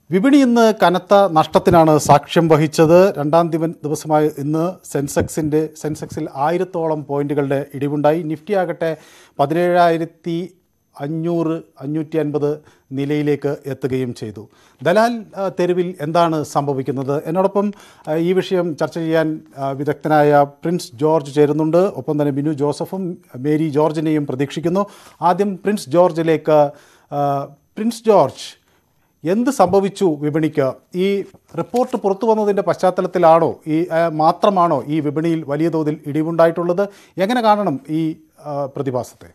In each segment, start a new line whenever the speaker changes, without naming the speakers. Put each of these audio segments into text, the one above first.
വിപണി ഇന്ന് കനത്ത നഷ്ടത്തിനാണ് സാക്ഷ്യം വഹിച്ചത് രണ്ടാം ദിവ- ദിവസമായ ഇന്ന് സെൻസെക്സിൻ്റെ സെൻസെക്സിൽ ആയിരത്തോളം പോയിന്റുകളുടെ ഇടിവുണ്ടായി നിഫ്റ്റി ആകട്ടെ പതിനേഴായിരത്തി അഞ്ഞൂറ് അഞ്ഞൂറ്റി അൻപത് നിലയിലേക്ക് എത്തുകയും ചെയ്തു ദലാൽ ആ, തെരുവിൽ എന്താണ് സംഭവിക്കുന്നത് എന്നോടൊപ്പം ആ, ഈ വിഷയം ചർച്ച ചെയ്യാൻ ആ, വിദഗ്ധനായ പ്രിൻസ് ജോർജ് ചേരുന്നുണ്ട് ഒപ്പം തന്നെ ബിനു ജോസഫും മേരി ജോർജിനെയും പ്രതീക്ഷിക്കുന്നു ആദ്യം പ്രിൻസ് ജോർജിലേക്ക് ആ, പ്രിൻസ് ജോർജ് എന്ത് സംഭവിച്ചു വിപണിക്ക് ഈ റിപ്പോർട്ട് പുറത്തു വന്നതിൻ്റെ പശ്ചാത്തലത്തിലാണോ ഈ ആ, മാത്രമാണോ ഈ വിപണിയിൽ വലിയ തോതിൽ ഇടിവുണ്ടായിട്ടുള്ളത് എങ്ങനെ കാണണം ഈ ആ, പ്രതിഭാസത്തെ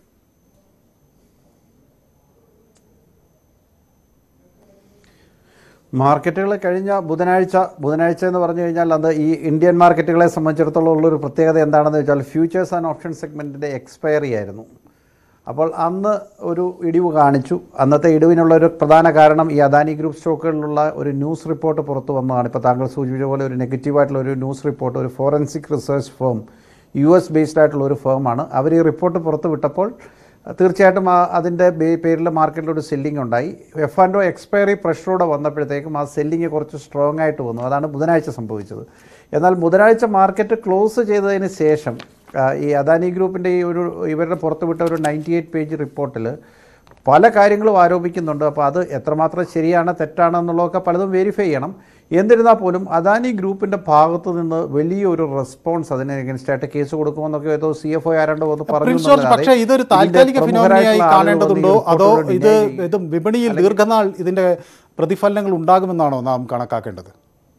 മാർക്കറ്റുകൾ കഴിഞ്ഞ ബുധനാഴ്ച ബുധനാഴ്ച എന്ന് പറഞ്ഞു കഴിഞ്ഞാൽ അത് ഈ ഇന്ത്യൻ മാർക്കറ്റുകളെ സംബന്ധിച്ചിടത്തോളം ഉള്ളൊരു പ്രത്യേകത എന്താണെന്ന് വെച്ചാൽ ഫ്യൂച്ചേഴ്സ് ആൻഡ് ഓപ്ഷൻ സെഗ്മെൻറ്റിൻ്റെ എക്സ്പയറി ആയിരുന്നു അപ്പോൾ അന്ന് ഒരു ഇടിവ് കാണിച്ചു അന്നത്തെ ഇടിവിനുള്ള ഒരു പ്രധാന കാരണം ഈ അദാനി ഗ്രൂപ്പ് സ്റ്റോക്കുകളിലുള്ള ഒരു ന്യൂസ് റിപ്പോർട്ട് പുറത്തു വന്നതാണ് ഇപ്പോൾ താങ്കൾ സൂചിപ്പിച്ച പോലെ ഒരു നെഗറ്റീവായിട്ടുള്ള ഒരു ന്യൂസ് റിപ്പോർട്ട് ഒരു forensic research firm U S based ആയിട്ടുള്ള ഒരു ഫേമാണ് അവർ ഈ റിപ്പോർട്ട് പുറത്ത് വിട്ടപ്പോൾ തീർച്ചയായിട്ടും ആ അതിൻ്റെ ബേ- പേരിൽ മാർക്കറ്റിൽ ഒരു സെല്ലിംഗ് ഉണ്ടായി എഫ് ആൻഡ് ഒ എക്സ്പയറി പ്രഷറോടെ വന്നപ്പോഴത്തേക്കും ആ സെല്ലിംഗ് കുറച്ച് സ്ട്രോങ് ആയിട്ട് വന്നു അതാണ് ബുധനാഴ്ച സംഭവിച്ചത് എന്നാൽ ബുധനാഴ്ച മാർക്കറ്റ് ക്ലോസ് ചെയ്തതിന് ശേഷം ആ, ഈ അദാനി ഗ്രൂപ്പിൻ്റെ ഈ ഒരു ഇവരുടെ പുറത്തുവിട്ട ഒരു നയൻറ്റി എയ്റ്റ് പേജ് റിപ്പോർട്ടിൽ പല കാര്യങ്ങളും ആരോപിക്കുന്നുണ്ട് അപ്പോൾ അത് എത്രമാത്രം ശരിയാണ് തെറ്റാണ് എന്നുള്ളതൊക്കെ പലതും വെരിഫൈ ചെയ്യണം എന്നിരുന്നാൽ പോലും അദാനി ഗ്രൂപ്പിൻ്റെ ഭാഗത്തു നിന്ന് വലിയൊരു റെസ്പോൺസ് അതിന് against ആയിട്ട് കേസ് കൊടുക്കുമെന്നൊക്കെ ഏതോ സി എഫ് ഒ ആരാണ്ടോ വന്ന് പറഞ്ഞു
പ്രിൻസ് ജോർജ്
എന്നല്ലാതെ
പക്ഷേ ഇതൊരു
ഇതിന്റെ
താൽക്കാലിക ഫിനോമിനയായി
പ്രമുഖരായിട്ടുള്ള ആളുകൾ
കാണേണ്ടതുണ്ടോ
വന്ന് ഈ
അതോ
റിപ്പോർട്ടുകൾ
ഇത്
deny ചെയ്യും.
ഇത് വിപണിയിൽ ദീർഘനാൾ ഇതിൻ്റെ പ്രതിഫലനങ്ങൾ ഉണ്ടാകുമെന്നാണോ നാം കണക്കാക്കേണ്ടത്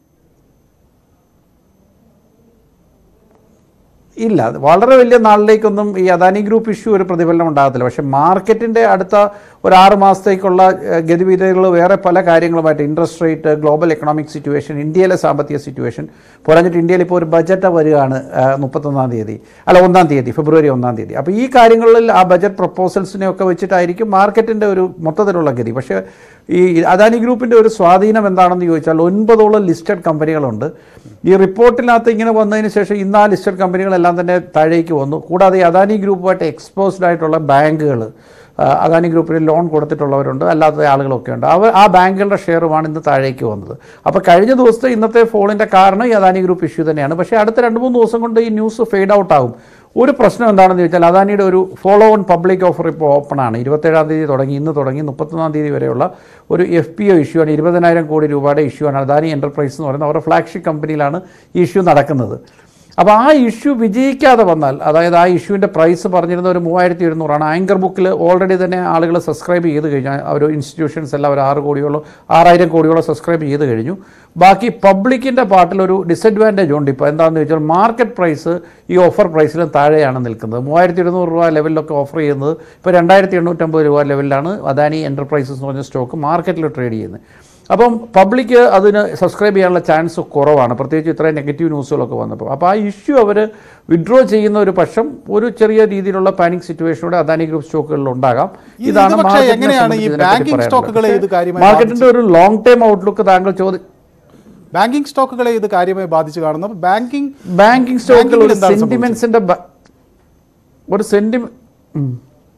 ഇല്ല അത് വളരെ വലിയ നാളിലേക്കൊന്നും ഈ അദാനി ഗ്രൂപ്പ് ഇഷ്യൂ ഒരു പ്രതിഫലനം ഉണ്ടാകത്തില്ല പക്ഷേ മാർക്കറ്റിൻ്റെ അടുത്ത ഒരു ആറ് മാസത്തേക്കുള്ള ഏഹ്, ഗതിവിധികൾ വേറെ പല കാര്യങ്ങളുമായിട്ട് interest rate global economic situation ഇന്ത്യയിലെ സാമ്പത്തിക സിറ്റുവേഷൻ പോരാഞ്ഞിട്ട് ഇന്ത്യയിൽ ഇപ്പോൾ ഒരു ബജറ്റ് വരികയാണ് ഏഹ്, മുപ്പത്തൊന്നാം തീയതി അല്ല ഒന്നാം തീയതി ഫെബ്രുവരി ഒന്നാം തീയതി അപ്പോൾ ഈ കാര്യങ്ങളിൽ ആ ബജറ്റ് പ്രപ്പോസൽസിനെ ഒക്കെ വെച്ചിട്ടായിരിക്കും മാർക്കറ്റിൻ്റെ ഒരു മൊത്തത്തിലുള്ള ഗതി പക്ഷേ ഈ അദാനി ഗ്രൂപ്പിൻ്റെ ഒരു സ്വാധീനം എന്താണെന്ന് ചോദിച്ചാൽ ഒൻപതോളം ലിസ്റ്റഡ് കമ്പനികളുണ്ട് ഈ റിപ്പോർട്ടിനകത്ത് ഇങ്ങനെ വന്നതിന് ശേഷം ഇന്ന് ആ ലിസ്റ്റഡ് കമ്പനികളെല്ലാം തന്നെ താഴേക്ക് വന്നു കൂടാതെ ഈ അദാനി ഗ്രൂപ്പുമായിട്ട് എക്സ്പോസ്ഡ് ആയിട്ടുള്ള ബാങ്കുകൾ അദാനി ഗ്രൂപ്പിന് ലോൺ കൊടുത്തിട്ടുള്ളവരുണ്ട് അല്ലാത്ത ആളുകളൊക്കെ ഉണ്ട് അവർ ആ ബാങ്കുകളുടെ ഷെയറുമാണ് ഇന്ന് താഴേക്ക് വന്നത് അപ്പോൾ കഴിഞ്ഞ ദിവസത്തെ ഇന്നത്തെ ഫോളിൻ്റെ കാരണം ഈ അദാനി ഗ്രൂപ്പ് ഇഷ്യൂ തന്നെയാണ് പക്ഷേ അടുത്ത രണ്ട് മൂന്ന് ദിവസം കൊണ്ട് ഈ ന്യൂസ് ഫെയ്ഡ് ഔട്ട് ആകും ഒരു പ്രശ്നം എന്താണെന്ന് ചോദിച്ചാൽ അദാനിയുടെ ഒരു ഫോളോ ഓൺ പബ്ലിക് ഓഫർ ഇപ്പോൾ ഓപ്പൺ ആണ് ഇരുപത്തേഴാം തീയതി തുടങ്ങി ഇന്ന് തുടങ്ങി മുപ്പത്തൊന്നാം തീയതി വരെയുള്ള ഒരു എഫ് പി ഒ ഇഷ്യൂ ആണ് ഇരുപതിനായിരം കോടി രൂപയുടെ ഇഷ്യൂ ആണ് അദാനി എൻ്റർപ്രൈസ് എന്ന് പറയുന്ന അവരുടെ ഫ്ലാഗ്ഷിപ്പ് കമ്പനിയിലാണ് ഈ ഇഷ്യൂ നടക്കുന്നത് അപ്പോൾ ആ ഇഷ്യൂ വിജയിക്കാതെ വന്നാൽ അതായത് ആ ഇഷ്യൂവിൻ്റെ പ്രൈസ് പറഞ്ഞിരുന്ന ഒരു മൂവായിരത്തി എഴുന്നൂറാണ് ആങ്കർ ബുക്കിൽ ഓൾറെഡി തന്നെ ആളുകൾ സബ്സ്ക്രൈബ് ചെയ്ത് കഴിഞ്ഞു ആ ഒരു ഇൻസ്റ്റിറ്റ്യൂഷൻസ് എല്ലാം ഒരു ആറ് കോടിയോളം ആറായിരം കോടിയോളം സബ്സ്ക്രൈബ് ചെയ്ത് കഴിഞ്ഞു ബാക്കി പബ്ലിക്കിൻ്റെ പാർട്ടിലൊരു ഡിസഡ്വാൻറ്റേജ് ഉണ്ട് ഇപ്പോൾ എന്താണെന്ന് വെച്ചാൽ മാർക്കറ്റ് പ്രൈസ് ഈ ഓഫർ പ്രൈസിലും താഴെയാണ് നിൽക്കുന്നത് മൂവായിരത്തി എഴുന്നൂറ് രൂപ ലെവലിലൊക്കെ ഓഫർ ചെയ്യുന്നത് ഇപ്പോൾ രണ്ടായിരത്തി എണ്ണൂറ്റമ്പത് രൂപ ലെവലിലാണ് അദാനി എൻ്റർപ്രൈസസ് എന്ന് പറഞ്ഞ സ്റ്റോക്ക് മാർക്കറ്റിൽ ട്രേഡ് ചെയ്യുന്നത് അപ്പം പബ്ലിക് അതിന് സബ്സ്ക്രൈബ് ചെയ്യാനുള്ള ചാൻസ് കുറവാണ് പ്രത്യേകിച്ച് ഇത്രയും നെഗറ്റീവ് ന്യൂസുകളൊക്കെ വന്നപ്പോൾ അപ്പോൾ ആ ഇഷ്യൂ അവർ വിഡ്രോ ചെയ്യുന്ന ഒരു പക്ഷം ഒരു ചെറിയ രീതിയിലുള്ള പാനിക് സിറ്റുവേഷനോടെ അദാനി ഗ്രൂപ്പ് സ്റ്റോക്കുകളിൽ ഉണ്ടാകാം
ഇത് ഇത് പക്ഷേ
മാർക്കറ്റിനെ
എങ്ങനെയാണ് ഈ
സംബന്ധിച്ച് ഇതിനെപ്പറ്റി
ബാങ്കിങ്
പറയാനുള്ളത്.
സ്റ്റോക്കുകളെ ഇത്
പക്ഷേ
കാര്യമായി
മാർക്കറ്റിന്റെ ഒരു ലോങ് ടൈം ഔട്ട്ലുക്ക് താങ്കൾ ചോദി
ബാങ്കിങ് സ്റ്റോക്കുകളെ ഇത് കാര്യമായി ബാധിച്ചു കാണുന്നു അപ്പോൾ ബാങ്കിങ്
ബാങ്കിങ് സ്റ്റോക്കുകൾ
ബാങ്കിങ്ങിൽ
ഒരു
എന്താണ് സംഭവിച്ചത്?
സെന്റിമെന്റ്സിന്റെ ബ- ഒരു സെന്റിമെ ഉം.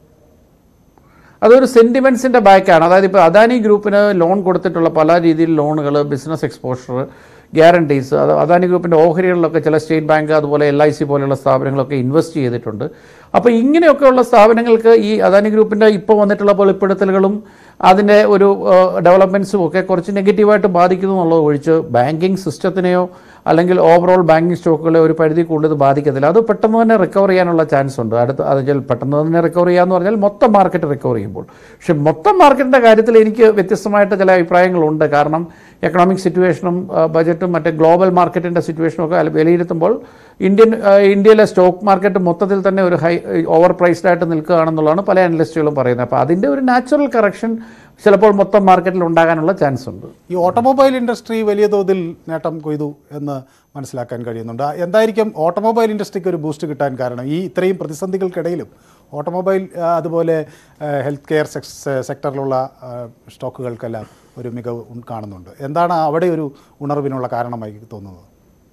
അതൊരു സെന്റിമെന്റ്സിന്റെ ബാക്കാണ് അതായത് ഇപ്പോൾ അദാനി ഗ്രൂപ്പിന് ലോൺ കൊടുത്തിട്ടുള്ള പല രീതിയിൽ ലോണുകൾ ബിസിനസ് എക്സ്പോഷർ ഗ്യാരണ്ടീസ് അത് അദാനി ഗ്രൂപ്പിൻ്റെ ഓഹരികളിലൊക്കെ ചില സ്റ്റേറ്റ് ബാങ്ക് അതുപോലെ എൽ ഐ സി പോലെയുള്ള സ്ഥാപനങ്ങളൊക്കെ ഇൻവെസ്റ്റ് ചെയ്തിട്ടുണ്ട് അപ്പോൾ ഇങ്ങനെയൊക്കെയുള്ള സ്ഥാപനങ്ങൾക്ക് ഈ അദാനി ഗ്രൂപ്പിൻ്റെ ഇപ്പോൾ വന്നിട്ടുള്ള വെളിപ്പെടുത്തലുകളും അതിൻ്റെ ഒരു ഡെവലപ്മെൻറ്റ്സും ഒക്കെ കുറച്ച് നെഗറ്റീവായിട്ട് ബാധിക്കുന്നു എന്നുള്ളത് ഒഴിച്ച് ബാങ്കിങ് സിസ്റ്റത്തിനെയോ അല്ലെങ്കിൽ ഓവറോൾ ബാങ്കിങ് സ്റ്റോക്കുകളെ ഒരു പരിധി കൂടുതൽ ബാധിക്കത്തില്ല അത് പെട്ടെന്ന് തന്നെ റിക്കവർ ചെയ്യാനുള്ള ചാൻസ് ഉണ്ട് അടുത്ത അത് വെച്ചാൽ പെട്ടെന്ന് തന്നെ റിക്കവർ ചെയ്യാന്ന് പറഞ്ഞാൽ മൊത്തം മാർക്കറ്റ് റിക്കവർ ചെയ്യുമ്പോൾ പക്ഷേ മൊത്തം മാർക്കറ്റിൻ്റെ കാര്യത്തിൽ എനിക്ക് വ്യത്യസ്തമായിട്ട് ചില അഭിപ്രായങ്ങളുണ്ട് കാരണം എക്കണോമിക് സിറ്റുവേഷനും ബജറ്റും മറ്റേ ഗ്ലോബൽ മാർക്കറ്റിൻ്റെ സിറ്റുവേഷനും ഒക്കെ അല്ല- വിലയിരുത്തുമ്പോൾ ഇന്ത്യൻ ആ, ഇന്ത്യയിലെ സ്റ്റോക്ക് മാർക്കറ്റ് മൊത്തത്തിൽ തന്നെ ഒരു ഹൈ ഓവർ പ്രൈസ്ഡ് ആയിട്ട് നിൽക്കുകയാണെന്നുള്ളതാണ് പല അനലിസ്റ്റുകളും പറയുന്നത് അപ്പോൾ അതിൻ്റെ ഒരു നാച്ചുറൽ കറക്ഷൻ ചിലപ്പോൾ മൊത്തം മാർക്കറ്റിൽ ഉണ്ടാകാനുള്ള ചാൻസ് ഉണ്ട്
ഈ ഓട്ടോമൊബൈൽ ഇൻഡസ്ട്രി വലിയ തോതിൽ നേട്ടം കൊയ്തു എന്ന് മനസ്സിലാക്കാൻ കഴിയുന്നുണ്ട് എന്തായിരിക്കും ഓട്ടോമൊബൈൽ ഇൻഡസ്ട്രിക്ക് ഒരു ബൂസ്റ്റ് കിട്ടാൻ കാരണം ഈ ഇത്രയും പ്രതിസന്ധികൾക്കിടയിലും ഓട്ടോമൊബൈൽ ആ, അതുപോലെ ഹെൽത്ത് കെയർ സെക്ടറിലുള്ള ആ, സ്റ്റോക്കുകൾക്കെല്ലാം ഒരു മികവ് ഉൺ- കാണുന്നുണ്ട് എന്താണ് അവിടെ ഒരു ഉണർവിനുള്ള കാരണമായി തോന്നുന്നത്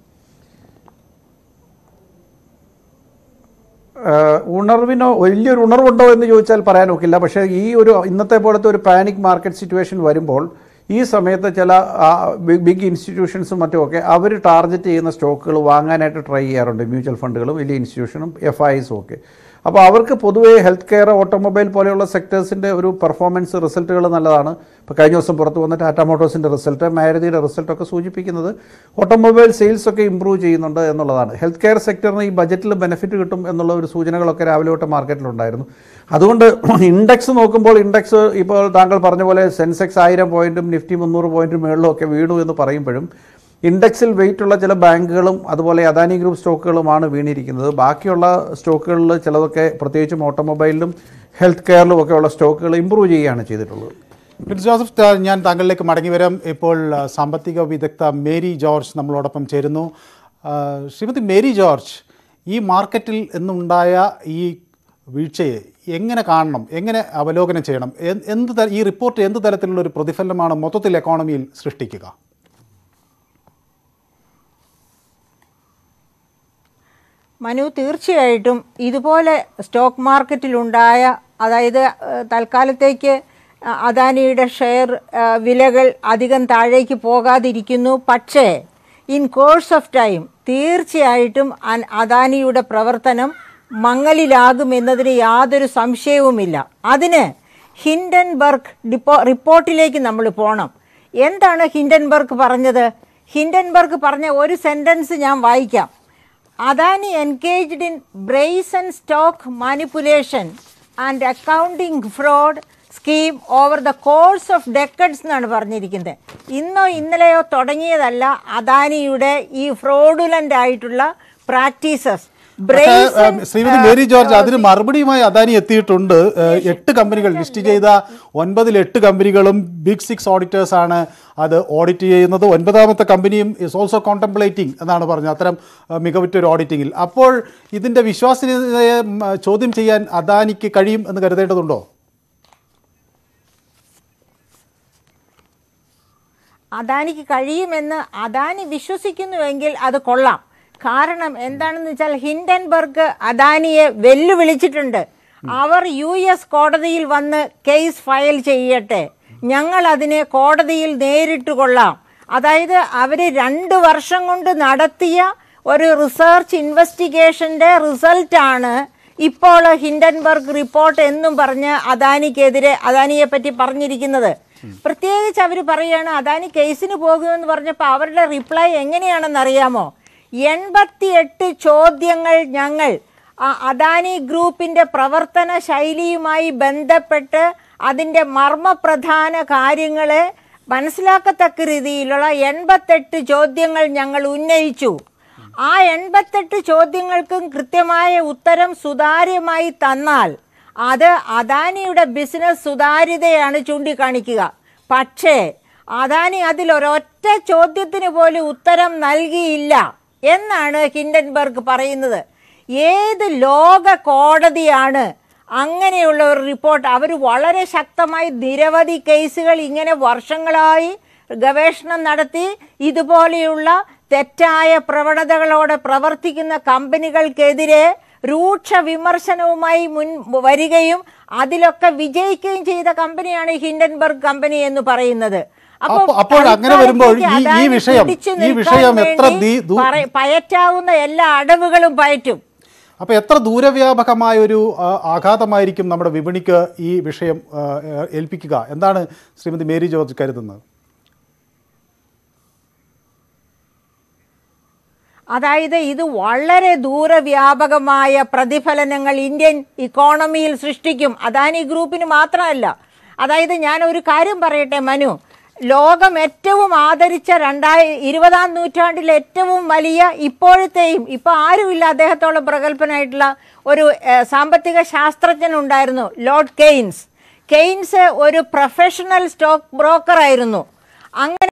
ഏഹ് ഉണർവിനോ വലിയൊരു ഉണർവുണ്ടോ എന്ന് ചോദിച്ചാൽ പറയാൻ ഒക്കില്ല പക്ഷേ ഈ ഒരു ഇന്നത്തെ പോലത്തെ ഒരു പാനിക് മാർക്കറ്റ് സിറ്റുവേഷൻ വരുമ്പോൾ ഈ സമയത്ത് ചില ബിഗ് ഇൻസ്റ്റിറ്റ്യൂഷൻസും മറ്റുമൊക്കെ അവർ ടാർഗറ്റ് ചെയ്യുന്ന സ്റ്റോക്കുകൾ വാങ്ങാനായിട്ട് ട്രൈ ചെയ്യാറുണ്ട് മ്യൂച്വൽ ഫണ്ടുകളും വലിയ ഇൻസ്റ്റിറ്റ്യൂഷനും എഫ് ഐസും ഒക്കെ അപ്പോൾ അവർക്ക് പൊതുവേ ഹെൽത്ത് കെയർ ഓട്ടോമൊബൈൽ പോലെയുള്ള സെക്ടേഴ്സിൻ്റെ ഒരു പെർഫോമൻസ് റിസൾട്ടുകൾ നല്ലതാണ് ഇപ്പോൾ കഴിഞ്ഞ ദിവസം പുറത്ത് വന്ന ടാറ്റ മോട്ടോഴ്സിൻ്റെ റിസൾട്ട് മാരുതിയുടെ റിസൾട്ടൊക്കെ സൂചിപ്പിക്കുന്നത് ഓട്ടോമൊബൈൽ സെയിൽസ് ഒക്കെ ഇമ്പ്രൂവ് ചെയ്യുന്നുണ്ട് എന്നുള്ളതാണ് ഹെൽത്ത് കെയർ സെക്ടറിന് ഈ ബജറ്റിൽ ബെനിഫിറ്റ് കിട്ടും എന്നുള്ള ഒരു സൂചനകളൊക്കെ രാവിലെ തൊട്ട് മാർക്കറ്റിലുണ്ടായിരുന്നു അതുകൊണ്ട് ഇൻഡെക്സ് നോക്കുമ്പോൾ ഇൻഡെക്സ് ഇപ്പോൾ താങ്കൾ പറഞ്ഞ പോലെ സെൻസെക്സ് ആയിരം പോയിന്റും നിഫ്റ്റി മുന്നൂറ് പോയിന്റും മുകളിലും ഒക്കെ വീണു എന്ന് പറയുമ്പോഴും ഇൻഡെക്സിൽ വെയിറ്റ് ഉള്ള ചില ബാങ്കുകളും അതുപോലെ അദാനി ഗ്രൂപ്പ് സ്റ്റോക്കുകളുമാണ് വീണിരിക്കുന്നത് ബാക്കിയുള്ള സ്റ്റോക്കുകളിൽ ചിലതൊക്കെ പ്രത്യേകിച്ചും ഓട്ടോമൊബൈലിലും ഹെൽത്ത് കെയറിലും ഒക്കെ ഉള്ള സ്റ്റോക്കുകൾ ഇമ്പ്രൂവ് ചെയ്യുകയാണ് ചെയ്തിട്ടുള്ളത്
പ്രിൻസ് ജോസഫ് ത- ഞാൻ താങ്കളിലേക്ക് മടങ്ങി വരാം ഇപ്പോൾ ആ, സാമ്പത്തിക വിദഗ്ധ മേരി ജോർജ് നമ്മളോടൊപ്പം ചേരുന്നു ആ, ശ്രീമതി മേരി ജോർജ് ഈ മാർക്കറ്റിൽ നിന്നുണ്ടായ ഈ വീഴ്ചയെ എങ്ങനെ കാണണം എങ്ങനെ അവലോകനം ചെയ്യണം എ- എന്ത് ത- ഈ റിപ്പോർട്ട് എന്ത് തരത്തിലുള്ള ഒരു പ്രതിഫലനമാണ് മൊത്തത്തിൽ എക്കോണമിയിൽ സൃഷ്ടിക്കുക
മനു തീർച്ചയായിട്ടും ഇതുപോലെ സ്റ്റോക്ക് മാർക്കറ്റിലുണ്ടായ അതായത് ഏഹ്, തൽക്കാലത്തേക്ക് അ- അദാനിയുടെ ഷെയർ ഏഹ്, വിലകൾ അധികം താഴേക്ക് പോകാതിരിക്കുന്നു പക്ഷേ ഇൻ കോഴ്സ് ഓഫ് ടൈം തീർച്ചയായിട്ടും അൻ- അദാനിയുടെ പ്രവർത്തനം മങ്ങലിലാകുമെന്നതിന് യാതൊരു സംശയവുമില്ല അതിന് ഹിൻഡൻബർഗ് ഡിപ്പോ റിപ്പോർട്ടിലേക്ക് നമ്മൾ പോകണം എന്താണ് ഹിൻഡൻബർഗ് പറഞ്ഞത് ഹിൻഡൻബർഗ് പറഞ്ഞ ഒരു സെൻറ്റൻസ് ഞാൻ വായിക്കാം Adani engaged in brazen stock manipulation and accounting fraud scheme over the course of decades എന്നാണ് പറഞ്ഞിരിക്കുന്നത് ഇന്നോ ഇന്നലെയോ തുടങ്ങിയതല്ല അദാനിയുടെ ഈ ഫ്രോഡുലൻ്റ് ആയിട്ടുള്ള പ്രാക്ടീസസ്
പക്ഷേ, ഏം, ശ്രീമതി മേരി ജോർജ് അതിന് മറുപടിയുമായി അദാനി എത്തിയിട്ടുണ്ട് ഏഹ്, എട്ട് കമ്പനികൾ ലിസ്റ്റ് ചെയ്ത ഒൻപതിൽ എട്ട് കമ്പനികളും ബിഗ് സിക്സ് ഓഡിറ്റേഴ്സ് ആണ് അത് ഓഡിറ്റ് ചെയ്യുന്നത് ഒൻപതാമത്തെ കമ്പനിയും ഇസ് ഓൾസോ കോണ്ടംപ്ലേറ്റിംഗ് എന്നാണ് പറഞ്ഞത് അത്തരം ഏഹ്, മികവുറ്റൊരു ഓഡിറ്റിങ്ങിൽ അപ്പോൾ ഇതിൻ്റെ വിശ്വാസ്യതയെ ഉം, ചോദ്യം ചെയ്യാൻ അദാനിക്ക് കഴിയും എന്ന് കരുതേണ്ടതുണ്ടോ
അദാനിക്ക് കഴിയുമെന്ന് അദാനി വിശ്വസിക്കുന്നുവെങ്കിൽ അത് കൊള്ളാം കാരണം എന്താണെന്ന് വെച്ചാൽ ഹിൻഡൻബർഗ് അദാനിയെ വെല്ലുവിളിച്ചിട്ടുണ്ട് അവർ യു എസ് കോടതിയിൽ വന്ന് കേസ് ഫയൽ ചെയ്യട്ടെ ഞങ്ങൾ അതിനെ കോടതിയിൽ നേരിട്ട് കൊള്ളാം അതായത് അവർ രണ്ട് വർഷം കൊണ്ട് നടത്തിയ ഒരു റിസർച്ച് ഇൻവെസ്റ്റിഗേഷൻ്റെ റിസൾട്ടാണ് ഇപ്പോൾ ഹിൻഡൻബർഗ് റിപ്പോർട്ട് എന്നും പറഞ്ഞ് അദാനിക്കെതിരെ അദാനിയെ പറ്റി പറഞ്ഞിരിക്കുന്നത് പ്രത്യേകിച്ച് അവർ പറയുകയാണ് അദാനി കേസിന് പോകുമെന്ന് പറഞ്ഞപ്പോൾ അവരുടെ റിപ്ലൈ എങ്ങനെയാണെന്ന് അറിയാമോ എൺപത്തിയെട്ട് ചോദ്യങ്ങൾ ഞങ്ങൾ ആ അദാനി ഗ്രൂപ്പിൻ്റെ പ്രവർത്തന ശൈലിയുമായി ബന്ധപ്പെട്ട് അതിൻ്റെ മർമ്മപ്രധാന കാര്യങ്ങളെ മനസ്സിലാക്കത്തക്ക രീതിയിലുള്ള എൺപത്തെട്ട് ചോദ്യങ്ങൾ ഞങ്ങൾ ഉന്നയിച്ചു ആ എൺപത്തെട്ട് ചോദ്യങ്ങൾക്കും കൃത്യമായ ഉത്തരം സുതാര്യമായി തന്നാൽ അത് അദാനിയുടെ ബിസിനസ് സുതാര്യതയാണ് ചൂണ്ടിക്കാണിക്കുക പക്ഷേ അദാനി അതിലൊരൊറ്റ ചോദ്യത്തിന് പോലും ഉത്തരം നൽകിയില്ല എന്നാണ് ഹിൻഡൻബർഗ് പറയുന്നത് ഏത് ലോക കോടതിയാണ് അങ്ങനെയുള്ള ഒരു റിപ്പോർട്ട് അവർ വളരെ ശക്തമായി നിരവധി കേസുകൾ ഇങ്ങനെ വർഷങ്ങളായി ഗവേഷണം നടത്തി ഇതുപോലെയുള്ള തെറ്റായ പ്രവണതകളോടെ പ്രവർത്തിക്കുന്ന കമ്പനികൾക്കെതിരെ രൂക്ഷ വിമർശനവുമായി മുൻ വരികയും അതിലൊക്കെ വിജയിക്കുകയും ചെയ്ത കമ്പനിയാണ് ഈ ഹിൻഡൻബർഗ് കമ്പനി എന്ന് പറയുന്നത്
അപ്പോ- അപ്പോൾ അങ്ങനെ വരുമ്പോൾ ഈ- ഈ
അദാനി
വിഷയം-
പിടിച്ചു
ഈ
നിൽക്കാൻ
വിഷയം എത്ര
വേണ്ടി
ദീ- ദൂ-
പറ- പയറ്റാവുന്ന എല്ലാ അടവുകളും പയറ്റും
അപ്പോൾ എത്ര ദൂരവ്യാപകമായ ഒരു ആ, ആഘാതമായിരിക്കും നമ്മുടെ വിപണിക്ക് ഈ വിഷയം ആ, ഏൽപ്പിക്കുക എന്താണ് ശ്രീമതി മേരി ജോർജ് കരുതുന്നത്
അതായത് ഇത് വളരെ ദൂരവ്യാപകമായ പ്രതിഫലനങ്ങൾ ഇന്ത്യൻ ഇക്കോണമിയിൽ സൃഷ്ടിക്കും അദാനി ഗ്രൂപ്പിന് മാത്രമല്ല അതായത് ഞാൻ ഒരു കാര്യം പറയട്ടെ മനു ലോകം ഏറ്റവും ആദരിച്ച രണ്ടായി ഇരുപതാം നൂറ്റാണ്ടിലെ ഏറ്റവും വലിയ ഇപ്പോഴത്തെയും ഇപ്പോൾ ആരുമില്ല അദ്ദേഹത്തോളം പ്രഗത്ഭനായിട്ടുള്ള ഒരു ഏഹ്, സാമ്പത്തിക ശാസ്ത്രജ്ഞൻ ഉണ്ടായിരുന്നു ലോർഡ് കെയ്ൻസ് കെയ്ൻസ് ഒരു പ്രൊഫഷണൽ സ്റ്റോക്ക് ബ്രോക്കർ ആയിരുന്നു അങ്ങനെ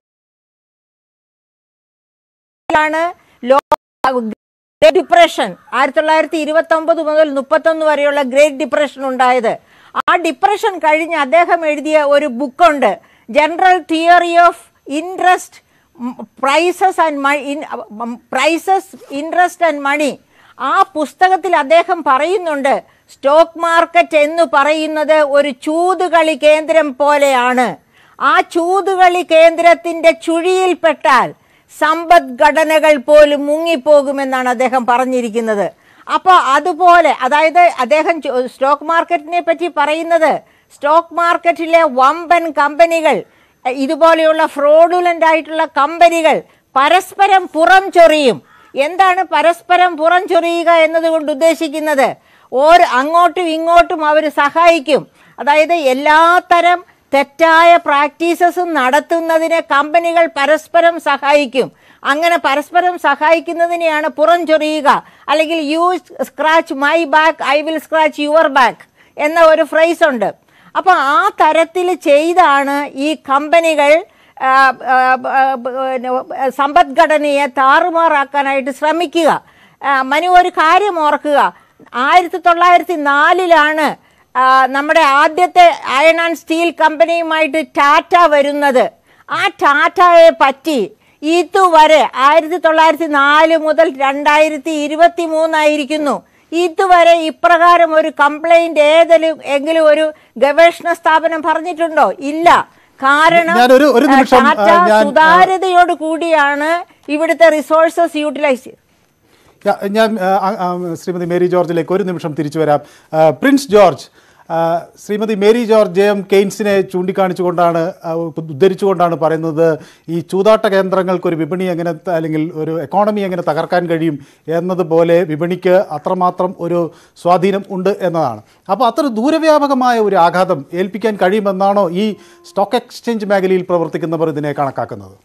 ാണ് ഗ്രേറ്റ് ഡിപ്രഷൻ ആയിരത്തി തൊള്ളായിരത്തി ഇരുപത്തി ഒമ്പത് മുതൽ മുപ്പത്തൊന്ന് വരെയുള്ള ഗ്രേറ്റ് ഡിപ്രഷൻ ഉണ്ടായത് ആ ഡിപ്രഷൻ കഴിഞ്ഞ് അദ്ദേഹം എഴുതിയ ഒരു ബുക്കുണ്ട് general theory of interest prices and prices interest and money ആ പുസ്തകത്തിൽ അദ്ദേഹം പറയുന്നുണ്ട് സ്റ്റോക്ക് മാർക്കറ്റ് എന്ന് പറയുന്നത് ഒരു ചൂതുകളി കേന്ദ്രം പോലെയാണ് ആ ചൂതുകളി കേന്ദ്രത്തിന്റെ ചുഴിയിൽപ്പെട്ടാൽ സമ്പദ്ഘടനകൾ പോലും മുങ്ങിപ്പോകുമെന്നാണ് അദ്ദേഹം പറഞ്ഞിരിക്കുന്നത് അപ്പോൾ അതുപോലെ അതായത് അദ്ദേഹം ചോ- സ്റ്റോക്ക് മാർക്കറ്റിനെ പറ്റി പറയുന്നത് സ്റ്റോക്ക് മാർക്കറ്റിലെ വമ്പൻ കമ്പനികൾ എ, ഇതുപോലെയുള്ള ഫ്രോഡുലൻ്റ് ആയിട്ടുള്ള കമ്പനികൾ പരസ്പരം പുറം ചൊറിയും എന്താണ് പരസ്പരം പുറം ചൊറിയുക എന്നതുകൊണ്ട് ഉദ്ദേശിക്കുന്നത് ഓരോ അങ്ങോട്ടും ഇങ്ങോട്ടും അവർ സഹായിക്കും അതായത് എല്ലാത്തരം തെറ്റായ പ്രാക്ടീസസും നടത്തുന്നതിനെ കമ്പനികൾ പരസ്പരം സഹായിക്കും അങ്ങനെ പരസ്പരം സഹായിക്കുന്നതിനെയാണ് പുറം ചൊറിയുക അല്ലെങ്കിൽ you scratch my back I will scratch your back എന്ന ഒരു ഫ്രേസ് ഉണ്ട് അപ്പോൾ ആ തരത്തിൽ ചെയ്താണ് ഈ കമ്പനികൾ ആ, ആ, ആ, പിന്നെ, സമ്പദ്ഘടനയെ താറുമാറാക്കാനായിട്ട് ശ്രമിക്കുക ആ, മനു ഒരു കാര്യം ഓർക്കുക ആയിരത്തി തൊള്ളായിരത്തി നാലിലാണ് ആ, നമ്മുടെ ആദ്യത്തെ അയൺ ആൻഡ് സ്റ്റീൽ കമ്പനിയുമായിട്ട് ടാറ്റ വരുന്നത് ആ ടാറ്റയെ പറ്റി ഇതുവരെ ആയിരത്തി തൊള്ളായിരത്തി നാല് മുതൽ രണ്ടായിരത്തി ഇരുപത്തി മൂന്നായിരിക്കുന്നു ഇതുവരെ ഇപ്രകാരം ഒരു കംപ്ലൈന്റ് ഏതെങ്കിലും എങ്കിലും ഒരു ഗവേഷണ സ്ഥാപനം പറഞ്ഞിട്ടുണ്ടോ ഇല്ല കാരണം
ഞാനൊരു- ഒരു നിമിഷം,
ടാറ്റ
ആ, ഞാൻ, ആ,
സുതാര്യതയോട് കൂടിയാണ് ഇവിടുത്തെ റിസോഴ്സസ് യൂട്ടിലൈസ്
ഞാ- ഞാൻ ആ, ആ, ശ്രീമതി മേരി ജോർജിലേക്ക് ഒരു നിമിഷം തിരിച്ചു വരാം ആ, പ്രിൻസ് ജോർജ് ആ, Shrimati Mary George J M കെയ്ൻസിനെ ചൂണ്ടിക്കാണിച്ചുകൊണ്ടാണ് ആ, ഉദ്ധരിച്ചുകൊണ്ടാണ് പറയുന്നത് ഈ ചൂതാട്ട കേന്ദ്രങ്ങൾക്ക് ഒരു വിപണി എങ്ങനെ ത- അല്ലെങ്കിൽ ഒരു എക്കോണമി എങ്ങനെ തകർക്കാൻ കഴിയും എന്നതുപോലെ വിപണിക്ക് അത്രമാത്രം ഒരു സ്വാധീനം ഉണ്ട് എന്നതാണ് അപ്പോൾ അത്ര ദൂരവ്യാപകമായ ഒരു ആഘാതം ഏൽപ്പിക്കാൻ കഴിയുമെന്നാണോ ഈ സ്റ്റോക്ക് എക്സ്ചേഞ്ച് മേഖലയിൽ പ്രവർത്തിക്കുന്നവർ ഇതിനെ കണക്കാക്കുന്നത്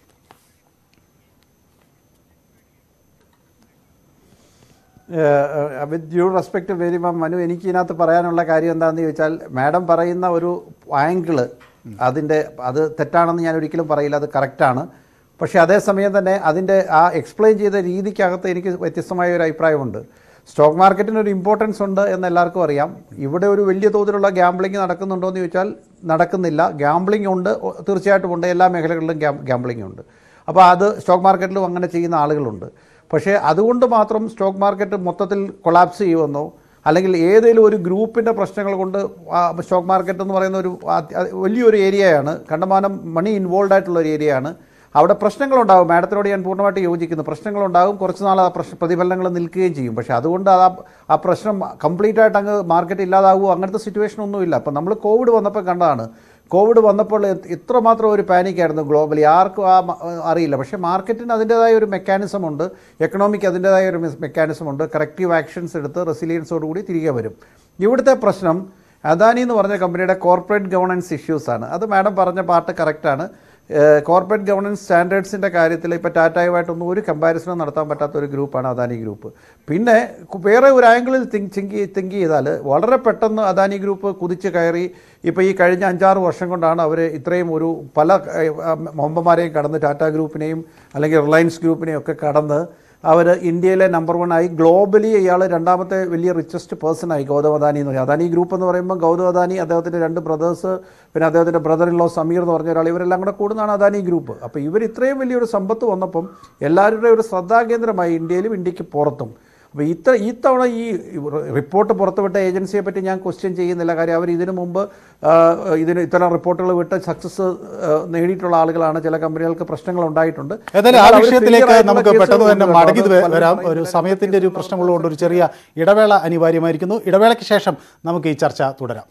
with due respect very hmm Manu എനിക്ക് ഇതിനകത്ത് പറയാനുള്ള കാര്യം എന്താണെന്ന് ചോദിച്ചാൽ മാഡം പറയുന്ന ഒരു ആംഗിള് അതിൻ്റെ അത് തെറ്റാണെന്ന് ഞാൻ ഒരിക്കലും പറയില്ല അത് കറക്റ്റാണ് പക്ഷേ അതേസമയം തന്നെ അതിൻ്റെ ആ എക്സ്പ്ലെയിൻ ചെയ്ത രീതിക്കകത്ത് എനിക്ക് വ്യത്യസ്തമായ ഒരു അഭിപ്രായമുണ്ട് സ്റ്റോക്ക് മാർക്കറ്റിന് ഒരു ഇമ്പോർട്ടൻസ് ഉണ്ട് എന്ന് എല്ലാവർക്കും അറിയാം ഇവിടെ ഒരു വലിയ തോതിലുള്ള ഗ്യാംബ്ലിംഗ് നടക്കുന്നുണ്ടോ എന്ന് ചോദിച്ചാൽ നടക്കുന്നില്ല ഗ്യാംബ്ലിംഗ് ഉണ്ട് ഒ- തീർച്ചയായിട്ടും ഉണ്ട് എല്ലാ മേഖലകളിലും ഗ്യാംബ്ലിംഗ് ഉണ്ട് അപ്പോൾ അത് സ്റ്റോക്ക് മാർക്കറ്റിലും അങ്ങനെ ചെയ്യുന്ന ആളുകളുണ്ട് പക്ഷേ അതുകൊണ്ട് മാത്രം സ്റ്റോക്ക് മാർക്കറ്റ് മൊത്തത്തിൽ കൊളാപ്സ് ചെയ്യുമെന്നോ അല്ലെങ്കിൽ ഏതെങ്കിലും ഒരു ഗ്രൂപ്പിൻ്റെ പ്രശ്നങ്ങൾ കൊണ്ട് ആ സ്റ്റോക്ക് മാർക്കറ്റ് എന്ന് പറയുന്ന ഒരു ആ- ആ വലിയൊരു ഏരിയയാണ് കണ്ടമാനം മണി ഇൻവോൾവ് ആയിട്ടുള്ള ഒരു ഏരിയയാണ് അവിടെ പ്രശ്നങ്ങളുണ്ടാകും മാഡത്തിനോട് ഞാൻ പൂർണ്ണമായിട്ട് യോജിക്കുന്നു പ്രശ്നങ്ങളുണ്ടാകും കുറച്ച് നാൾ ആ പ്രശ്ന പ്രതിഫലനങ്ങൾ നിൽക്കുകയും ചെയ്യും പക്ഷേ അതുകൊണ്ട് അത് ആ- ആ പ്രശ്നം കംപ്ലീറ്റ് ആയിട്ട് അങ്ങ് മാർക്കറ്റ് ഇല്ലാതാകുമോ അങ്ങനത്തെ സിറ്റുവേഷൻ ഒന്നുമില്ല അപ്പം നമ്മൾ കോവിഡ് വന്നപ്പോൾ കണ്ടതാണ് കോവിഡ് വന്നപ്പോൾ എ- ഇത്രമാത്രം ഒരു പാനിക്കായിരുന്നു ഗ്ലോബലി ആർക്കും ആ മ- അറിയില്ല പക്ഷേ മാർക്കറ്റിന് അതിൻ്റെതായ ഒരു മെക്കാനിസം ഉണ്ട് എക്കണോമിക്ക് അതിൻ്റെതായ ഒരു മെക്കാനിസം ഉണ്ട് കറക്റ്റീവ് ആക്ഷൻസ് എടുത്ത് റെസിലിയൻസോടുകൂടി തിരികെ വരും ഇവിടുത്തെ പ്രശ്നം അദാനി എന്ന് പറഞ്ഞ കമ്പനിയുടെ കോർപ്പറേറ്റ് ഗവർണൻസ് ഇഷ്യൂസാണ് അത് മാഡം പറഞ്ഞ പാർട്ട് കറക്റ്റാണ് കോർപ്പറേറ്റ് ഗവർണൻസ് സ്റ്റാൻഡേർഡ്സിൻ്റെ കാര്യത്തിൽ ഇപ്പോൾ ടാറ്റായുമായിട്ടൊന്നും ഒരു കമ്പാരിസണും നടത്താൻ പറ്റാത്ത ഒരു ഗ്രൂപ്പാണ് അദാനി ഗ്രൂപ്പ് പിന്നെ കു- വേറെ ഒരു ആംഗിളിൽ തിങ്ക് തിങ്ക് തിങ്ക് ചെയ്താൽ വളരെ പെട്ടെന്ന് അദാനി ഗ്രൂപ്പ് കുതിച്ച് കയറി ഇപ്പോൾ ഈ കഴിഞ്ഞ അഞ്ചാറ് വർഷം കൊണ്ടാണ് അവർ ഇത്രയും ഒരു പല മൊമ്പന്മാരെയും കടന്ന് ടാറ്റ ഗ്രൂപ്പിനെയും അല്ലെങ്കിൽ റിലയൻസ് ഗ്രൂപ്പിനെയും ഒക്കെ കടന്ന് അവർ ഇന്ത്യയിലെ നമ്പർ വൺ ആയി ഗ്ലോബലി ഇയാൾ രണ്ടാമത്തെ വലിയ റിച്ചസ്റ്റ് പേഴ്സൺ ആയി ഗൗതം അദാനി എന്ന് പറയും അദാനി ഗ്രൂപ്പ് എന്ന് പറയുമ്പോൾ ഗൗതം അദാനി അദ്ദേഹത്തിൻ്റെ രണ്ട് ബ്രദേഴ്സ് പിന്നെ അദ്ദേഹത്തിൻ്റെ ബ്രദർ ഇൻ ലോ സമീർ എന്ന് പറഞ്ഞ ഒരാൾ ഇവരെല്ലാം കൂടെ കൂടുന്നതാണ് അദാനി ഗ്രൂപ്പ് അപ്പോൾ ഇവർ ഇത്രയും വലിയൊരു സമ്പത്ത് വന്നപ്പം എല്ലാവരുടെയും ഒരു ശ്രദ്ധാകേന്ദ്രമായി ഇന്ത്യയിലും ഇന്ത്യക്ക് പുറത്തും അപ്പോൾ ഇത്ര ഈ തവണ ഈ റിപ്പോർട്ട് പുറത്തുവിട്ട ഏജൻസിയെ പറ്റി ഞാൻ ക്വസ്റ്റ്യൻ ചെയ്യുന്നില്ല കാര്യം അവർ ഇതിനു മുമ്പ് ആ, ഇതിന് ഇത്തരം റിപ്പോർട്ടുകൾ വിട്ട് സക്സസ് നേടിയിട്ടുള്ള ആളുകളാണ് ചില കമ്പനികൾക്ക് പ്രശ്നങ്ങൾ ഉണ്ടായിട്ടുണ്ട്
ഏതായാലും ആ
എന്നാൽ അവർ
വിഷയത്തിലേക്ക്
clear ആയിട്ടുള്ള
നമുക്ക്
കേസുകൾ
പെട്ടെന്ന് തന്നെ
കൊണ്ടുവരണം.
മടങ്ങി
അത്
വ-
പലരും
വരാം
പറയുന്നത്
ഒരു സമയത്തിന്റെ ഒരു പ്രശ്നമുള്ളതുകൊണ്ട് ഒരു ചെറിയ ഇടവേള അനിവാര്യമായിരിക്കുന്നു ഇടവേളയ്ക്ക് ശേഷം നമുക്ക് ഈ ചർച്ച തുടരാം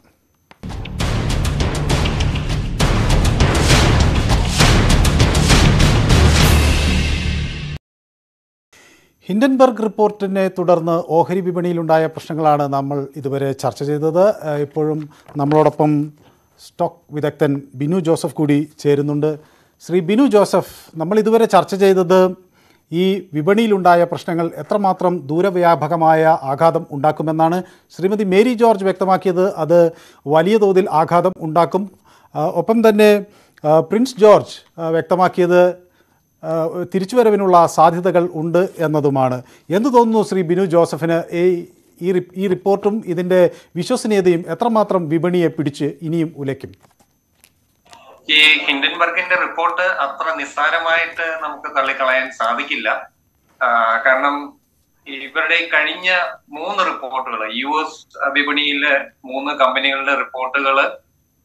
ഹിൻഡൻബർഗ് റിപ്പോർട്ടിനെ തുടർന്ന് ഓഹരി വിപണിയിലുണ്ടായ പ്രശ്നങ്ങളാണ് നമ്മൾ ഇതുവരെ ചർച്ച ചെയ്തത് ഏഹ് ഇപ്പോഴും നമ്മളോടൊപ്പം സ്റ്റോക്ക് വിദഗ്ധൻ ബിനു ജോസഫ് കൂടി ചേരുന്നുണ്ട് ശ്രീ ബിനു ജോസഫ് നമ്മൾ ഇതുവരെ ചർച്ച ചെയ്തത് ഈ വിപണിയിലുണ്ടായ പ്രശ്നങ്ങൾ എത്രമാത്രം ദൂരവ്യാപകമായ ആഘാതം ഉണ്ടാക്കുമെന്നാണ് ശ്രീമതി മേരി ജോർജ് വ്യക്തമാക്കിയത് അത് വലിയ തോതിൽ ആഘാതം ഉണ്ടാക്കും ആ, ഒപ്പം തന്നെ ആ, പ്രിൻസ് ജോർജ് ആ, വ്യക്തമാക്കിയത് ആ, തിരിച്ചുവരവിനുള്ള സാധ്യതകൾ ഉണ്ട് എന്നതുമാണ് എന്ത് തോന്നുന്നു ശ്രീ ബിനു ജോസഫിന് ഈ ഈ റി- ഈ റിപ്പോർട്ടും ഇതിൻ്റെ വിശ്വസനീയതയും എത്രമാത്രം വിപണിയെ പിടിച്ച് ഇനിയും ഉലയ്ക്കും
ഈ ഹിൻഡൻബർഗിന്റെ റിപ്പോർട്ട് അത്ര നിസ്സാരമായിട്ട് നമുക്ക് തള്ളിക്കളയാൻ സാധിക്കില്ല ആ, കാരണം ഇവരുടെ ഈ കഴിഞ്ഞ മൂന്ന് റിപ്പോർട്ടുകൾ യു എസ് വിപണിയിലെ മൂന്ന് കമ്പനികളുടെ റിപ്പോർട്ടുകൾ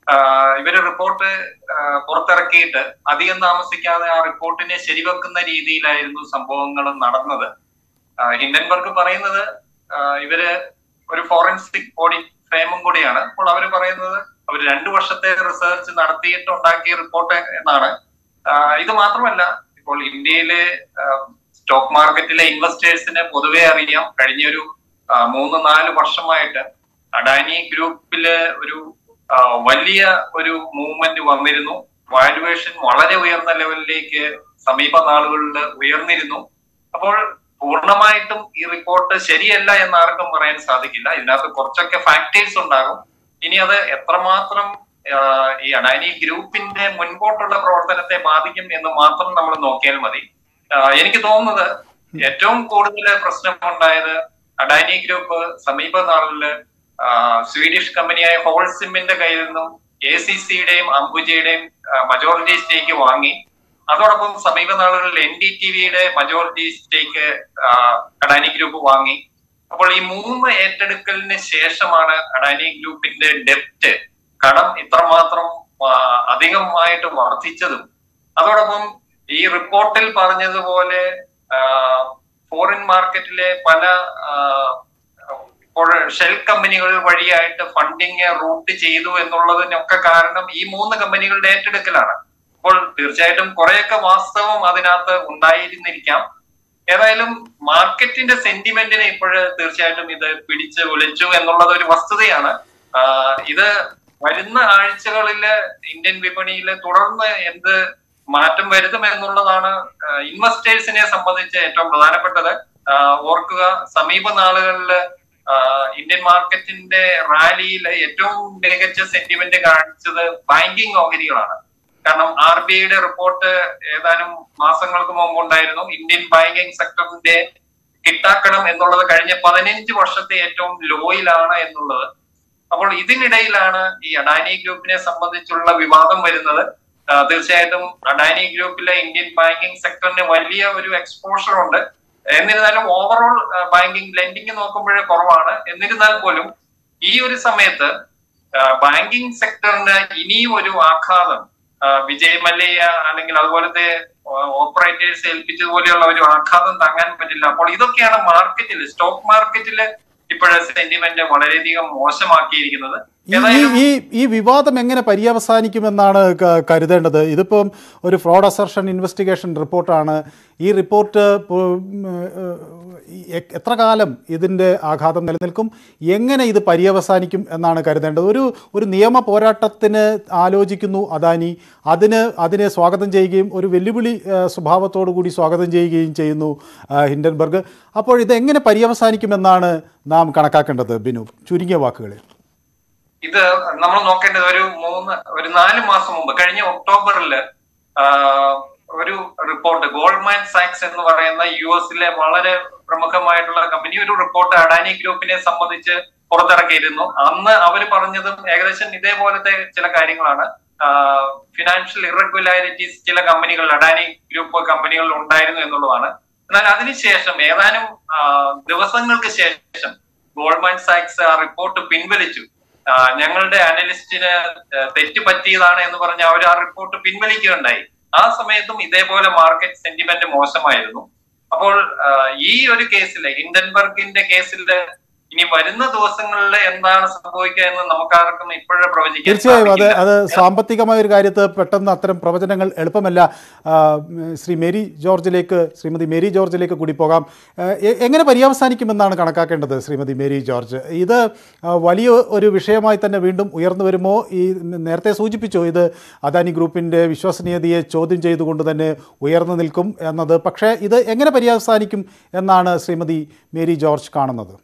ഇവര് റിപ്പോർട്ട് പുറത്തിറക്കിയിട്ട് അധികം താമസിക്കാതെ ആ റിപ്പോർട്ടിനെ ശരിവെക്കുന്ന രീതിയിലായിരുന്നു സംഭവങ്ങൾ നടന്നത് ആ, ഹിൻഡൻബർഗ് പറയുന്നത് ആ, ഇവര് ഒരു ഫോറൻസിക് ഓഡിറ്റ് ഫ്രെയിമും കൂടിയാണ് അപ്പോൾ അവർ പറയുന്നത് അവർ രണ്ടു വർഷത്തെ റിസർച്ച് നടത്തിയിട്ട് ഉണ്ടാക്കിയ റിപ്പോർട്ട് എന്നാണ് ആ, ഇത് മാത്രമല്ല ഇപ്പോൾ ഇന്ത്യയിലെ സ്റ്റോക്ക് മാർക്കറ്റിലെ ഇൻവെസ്റ്റേഴ്സിന് പൊതുവെ അറിയാം കഴിഞ്ഞൊരു ആ, മൂന്ന് നാല് വർഷമായിട്ട് അഡാനി ഗ്രൂപ്പില് ഒരു ആ, വലിയ ഒരു മൂവ്മെന്റ് വന്നിരുന്നു വാല്യുവേഷൻ വളരെ ഉയർന്ന ലെവലിലേക്ക് സമീപ നാളുകളിൽ ഉയർന്നിരുന്നു അപ്പോൾ പൂർണ്ണമായിട്ടും ഈ റിപ്പോർട്ട് ശരിയല്ല എന്ന് ആർക്കും പറയാൻ സാധിക്കില്ല ഇതിനകത്ത് കുറച്ചൊക്കെ ഫാക്ടേഴ്സ് ഉണ്ടാകും ഇനി അത് എത്രമാത്രം ആ, ഈ അഡാനി ഗ്രൂപ്പിന്റെ മുൻപോട്ടുള്ള പ്രവർത്തനത്തെ ബാധിക്കും എന്ന് മാത്രം നമ്മൾ നോക്കിയാൽ മതി ആ, എനിക്ക് തോന്നുന്നത് ഏറ്റവും കൂടുതൽ പ്രശ്നമുണ്ടായത് അഡാനി ഗ്രൂപ്പ് സമീപ നാളില് ആ, സ്വീഡിഷ് കമ്പനിയായ ഹോൾസിമിന്റെ കയ്യിൽ നിന്നും എ സി സിയുടെയും അംബുജയുടെയും മജോറിറ്റി സ്റ്റേക്ക് വാങ്ങി അതോടൊപ്പം സമീപ നാളുകളിൽ എൻ ഡി ടി വിയുടെ മജോറിറ്റി സ്റ്റേക്ക് അഡാനി ഗ്രൂപ്പ് വാങ്ങി അപ്പോൾ ഈ മൂന്ന് ഏറ്റെടുക്കലിന് ശേഷമാണ് അഡാനി ഗ്രൂപ്പിന്റെ ഡെപ്റ്റ് കടം ഇത്രമാത്രം ആ, അധികമായിട്ട് വർദ്ധിച്ചതും അതോടൊപ്പം ഈ റിപ്പോർട്ടിൽ പറഞ്ഞതുപോലെ ഫോറിൻ മാർക്കറ്റിലെ പല ആ, ഇപ്പോൾ ഷെൽ കമ്പനികൾ വഴിയായിട്ട് ഫണ്ടിങ് റൂട്ട് ചെയ്തു എന്നുള്ളതിനൊക്കെ കാരണം ഈ മൂന്ന് കമ്പനികളുടെ ഏറ്റെടുക്കലാണ് അപ്പോൾ തീർച്ചയായിട്ടും കുറെയൊക്കെ വാസ്തവം അതിനകത്ത് ഉണ്ടായിരുന്നിരിക്കാം ഏതായാലും മാർക്കറ്റിന്റെ സെന്റിമെന്റിനെ ഇപ്പോഴ് തീർച്ചയായിട്ടും ഇത് പിടിച്ച് ഉലച്ചു എന്നുള്ളത് ഒരു വസ്തുതയാണ് ആഹ് ഇത് വരുന്ന ആഴ്ചകളില് ഇന്ത്യൻ വിപണിയിൽ തുടർന്ന് എന്ത് മാറ്റം വരുത്തും എന്നുള്ളതാണ് ഇൻവെസ്റ്റേഴ്സിനെ സംബന്ധിച്ച് ഏറ്റവും പ്രധാനപ്പെട്ടത് ആഹ് ഓർക്കുക സമീപ നാളുകളില് ആഹ് ഇന്ത്യൻ മാർക്കറ്റിന്റെ റാലിയിൽ ഏറ്റവും മികച്ച സെന്റിമെന്റ് കാണിച്ചത് ബാങ്കിങ് ഓഹരികളാണ് കാരണം ആർ ബി ഐയുടെ റിപ്പോർട്ട് ഏതാനും മാസങ്ങൾക്ക് മുമ്പ് ഉണ്ടായിരുന്നു ഇന്ത്യൻ ബാങ്കിങ് സെക്ടറിന്റെ കിട്ടാക്കടം എന്നുള്ളത് കഴിഞ്ഞ പതിനഞ്ച് വർഷത്തെ ഏറ്റവും ലോയിലാണ് എന്നുള്ളത് അപ്പോൾ ഇതിനിടയിലാണ് ഈ അഡാനി ഗ്രൂപ്പിനെ സംബന്ധിച്ചുള്ള വിവാദം വരുന്നത് ആ, തീർച്ചയായിട്ടും അഡാനി ഗ്രൂപ്പിലെ ഇന്ത്യൻ ബാങ്കിങ് സെക്ടറിന് വലിയ ഒരു എക്സ്പോഷർ ഉണ്ട് എന്നിരുന്നാലും ഓവറോൾ ബാങ്കിങ് ലെൻഡിങ് നോക്കുമ്പോഴേ കുറവാണ് എന്നിരുന്നാൽ പോലും ഈ ഒരു സമയത്ത് ബാങ്കിങ് സെക്ടറിന് ഇനിയും ഒരു ആഘാതം ആ, വിജയ് മല്യ അല്ലെങ്കിൽ അതുപോലത്തെ ഓപ്പറേറ്റേഴ്സ് ഏൽപ്പിച്ചതുപോലെയുള്ള ഒരു ആഘാതം താങ്ങാൻ പറ്റില്ല അപ്പോൾ ഇതൊക്കെയാണ് മാർക്കറ്റിൽ സ്റ്റോക്ക് മാർക്കറ്റിൽ ഇപ്പോഴത്തെ സെന്റിമെന്റ് വളരെയധികം മോശമാക്കിയിരിക്കുന്നത്
ഈ ഈ- ഈ ഈ വിവാദം എങ്ങനെ പര്യവസാനിക്കുമെന്നാണ് ക- കരുതേണ്ടത് ഇതിപ്പം ഒരു ഫ്രോഡ് അസർഷൻ ഇൻവെസ്റ്റിഗേഷൻ റിപ്പോർട്ടാണ് ഈ റിപ്പോർട്ട് പു- ഉം, ഏഹ്, ഈ എ- എത്ര കാലം ഇതിൻ്റെ ആഘാതം നിലനിൽക്കും എങ്ങനെ ഇത് പര്യവസാനിക്കും എന്നാണ് കരുതേണ്ടത് ഒരു ഒരു നിയമ പോരാട്ടത്തിന് ആലോചിക്കുന്നു അദാനി അതിന് അതിനെ സ്വാഗതം ചെയ്യുകയും ഒരു വെല്ലുവിളി ഏഹ്, സ്വഭാവത്തോടു കൂടി സ്വാഗതം ചെയ്യുകയും ചെയ്യുന്നു ആ, ഹിൻഡൻബർഗ് അപ്പോൾ ഇത് എങ്ങനെ പര്യവസാനിക്കുമെന്നാണ് നാം കണക്കാക്കേണ്ടത് ബിനു ചുരുങ്ങിയ വാക്കുകളിൽ
ഇത് നമ്മൾ നോക്കേണ്ടത് ഒരു മൂന്ന് ഒരു നാല് മാസം മുമ്പ് കഴിഞ്ഞ ഒക്ടോബറിൽ ഒരു റിപ്പോർട്ട് ഗോൾഡ്മാൻ സാക്സ് എന്ന് പറയുന്ന യു എസിലെ വളരെ പ്രമുഖമായിട്ടുള്ള കമ്പനി ഒരു റിപ്പോർട്ട് അഡാനി ഗ്രൂപ്പിനെ സംബന്ധിച്ച് പുറത്തിറക്കിയിരുന്നു അന്ന് അവർ പറഞ്ഞതും ഏകദേശം ഇതേപോലത്തെ ചില കാര്യങ്ങളാണ് ഫിനാൻഷ്യൽ ഇറഗുലാരിറ്റീസ് ചില കമ്പനികൾ അഡാനി ഗ്രൂപ്പ് കമ്പനികളിൽ ഉണ്ടായിരുന്നു എന്നുള്ളതാണ് എന്നാൽ അതിനുശേഷം ഏതാനും ആ, ദിവസങ്ങൾക്ക് ശേഷം ഗോൾഡ്മാൻ സാക്സ് ആ റിപ്പോർട്ട് പിൻവലിച്ചു ആ, ഞങ്ങളുടെ അനലിസ്റ്റിന് തെറ്റ് പറ്റിയതാണ് എന്ന് പറഞ്ഞ് അവർ ആ റിപ്പോർട്ട് പിൻവലിക്കുകയുണ്ടായി ആ സമയത്തും ഇതേപോലെ മാർക്കറ്റ് സെന്റിമെന്റ് മോശമായിരുന്നു അപ്പോൾ ആ, ഈ ഒരു കേസിൽ ഹിൻഡൻബർഗിന്റെ കേസിൽ ഇനി വരുന്ന ദിവസങ്ങളിൽ എന്താണ് സംഭവിക്കുക എന്ന് നമുക്കാർക്കും ഇപ്പോഴേ പ്രവചിക്കാൻ
തീർച്ചയായും അത്
സാധിക്കില്ല.
അത് സാമ്പത്തികമായ ഒരു കാര്യത്ത് പെട്ടെന്ന് അത്തരം പ്രവചനങ്ങൾ എളുപ്പമല്ല ആ, ഉം, ശ്രീ മേരി ജോർജിലേക്ക് ശ്രീമതി മേരി ജോർജിലേക്ക് കൂടി പോകാം ആ, എ- എങ്ങനെ പര്യവസാനിക്കുമെന്നാണ് കണക്കാക്കേണ്ടത് ശ്രീമതി മേരി ജോർജ് ഇത് ആ, വലിയ ഒരു വിഷയമായി തന്നെ വീണ്ടും ഉയർന്നു വരുമോ ഈ നേരത്തെ സൂചിപ്പിച്ചു ഇത് അദാനി ഗ്രൂപ്പിൻ്റെ വിശ്വസനീയതയെ ചോദ്യം ചെയ്തുകൊണ്ട് തന്നെ ഉയർന്നു നിൽക്കും എന്നത് പക്ഷേ ഇത് എങ്ങനെ പര്യവസാനിക്കും എന്നാണ് ശ്രീമതി മേരി ജോർജ് കാണുന്നത്